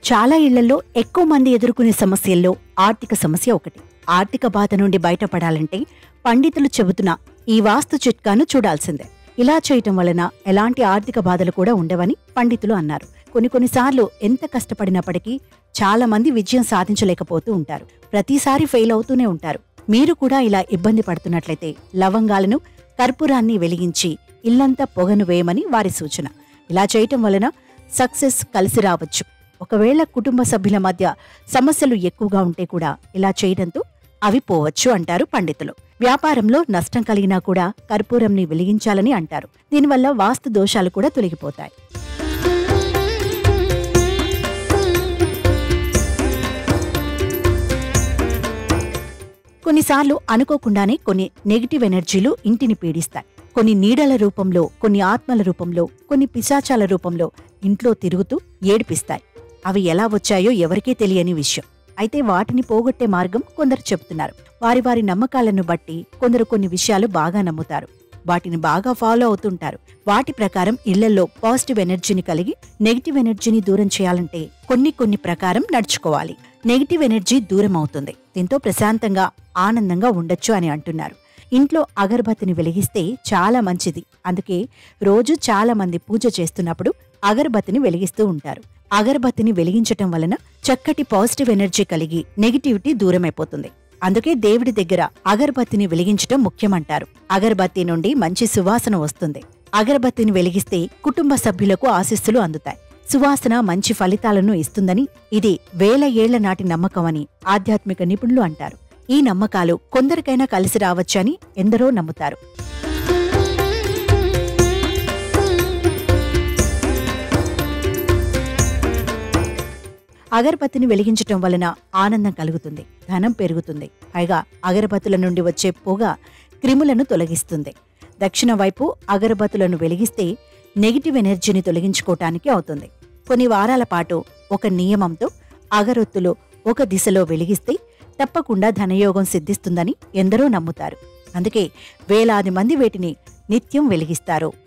చాలా ఇళ్లలో ఎక్కువ మంది ఎదుర్కొనే సమస్యల్లో ఆర్థిక సమస్య ఒకటి ఆర్థిక బాధ నుండి బయటపడాలంటే పండితులు చెబుతున్న ఈ వాస్తు చిట్కాను చూడాల్సిందే ఇలా చేయటం వలన ఎలాంటి ఆర్థిక బాధలు కూడా ఉండవని పండితులు అన్నారు కొన్ని కొన్నిసార్లు ఎంత కష్టపడినప్పటికీ చాలా మంది విజయం సాధించలేకపోతూ ఉంటారు ప్రతిసారి ఫెయిల్ అవుతూనే ఉంటారు మీరు కూడా ఇలా ఇబ్బంది పడుతున్నట్లయితే లవంగాలను కర్పూరాన్ని వెలిగించి ఇల్లంతా పొగను వేయమని వారి సూచన ఇలా చేయటం వలన సక్సెస్ కలిసి రావచ్చు ఒకవేళ కుటుంబ సభ్యుల మధ్య సమస్యలు ఎక్కువగా ఉంటే కూడా ఇలా చేయడంతో అవి పోవచ్చు అంటారు పండితులు వ్యాపారంలో నష్టం కలిగినా కూడా కర్పూరంని వెలిగించాలని అంటారు దీనివల్ల వాస్తు దోషాలు కూడా తొలగిపోతాయి కొన్నిసార్లు అనుకోకుండానే కొన్ని నెగిటివ్ ఎనర్జీలు ఇంటిని పీడిస్తాయి కొన్ని నీడల రూపంలో కొన్ని ఆత్మల రూపంలో కొన్ని పిశాచాల రూపంలో ఇంట్లో తిరుగుతూ ఏడిపిస్తాయి అవి ఎలా వచ్చాయో ఎవరికీ తెలియని విషయం అయితే వాటిని పోగొట్టే మార్గం కొందరు చెబుతున్నారు వారి వారి నమ్మకాలను బట్టి కొందరు కొన్ని విషయాలు బాగా నమ్ముతారు వాటిని బాగా ఫాలో అవుతుంటారు వాటి ప్రకారం ఇళ్లలో పాజిటివ్ ఎనర్జీని కలిగి నెగిటివ్ ఎనర్జీని దూరం చేయాలంటే కొన్ని కొన్ని ప్రకారం నడుచుకోవాలి నెగిటివ్ ఎనర్జీ దూరం అవుతుంది దీంతో ప్రశాంతంగా ఆనందంగా ఉండొచ్చు అని అంటున్నారు ఇంట్లో అగరబత్తిని వెలిగిస్తే చాలా మంచిది అందుకే రోజు చాలా మంది పూజ చేస్తున్నప్పుడు అగరబత్తిని వెలిగిస్తూ ఉంటారు అగరబత్తిని వెలిగించటం వలన చక్కటి పాజిటివ్ ఎనర్జీ కలిగి నెగిటివిటీ దూరమైపోతుంది అందుకే దేవుడి దగ్గర అగరబత్తిని వెలిగించటం ముఖ్యమంటారు అగరబత్తి నుండి మంచి సువాసన వస్తుంది అగరబత్తిని వెలిగిస్తే కుటుంబ సభ్యులకు ఆశీస్సులు అందుతాయి సువాసన మంచి ఫలితాలను ఇస్తుందని ఇది వేల ఏళ్ల నాటి నమ్మకమని ఆధ్యాత్మిక నిపుణులు అంటారు ఈ నమ్మకాలు కొందరికైనా కలిసి రావచ్చని ఎందరో నమ్ముతారు అగరబత్తిని వెలిగించటం వలన ఆనందం కలుగుతుంది ధనం పెరుగుతుంది పైగా అగరబత్తుల నుండి వచ్చే పొగ క్రిములను తొలగిస్తుంది దక్షిణ వైపు అగరబత్తులను వెలిగిస్తే నెగిటివ్ ఎనర్జీని తొలగించుకోవటానికి అవుతుంది కొన్ని వారాల పాటు ఒక నియమంతో అగరొత్తులు ఒక దిశలో వెలిగిస్తే తప్పకుండా ధనయోగం సిద్ధిస్తుందని ఎందరో నమ్ముతారు అందుకే వేలాది మంది వీటిని నిత్యం వెలిగిస్తారు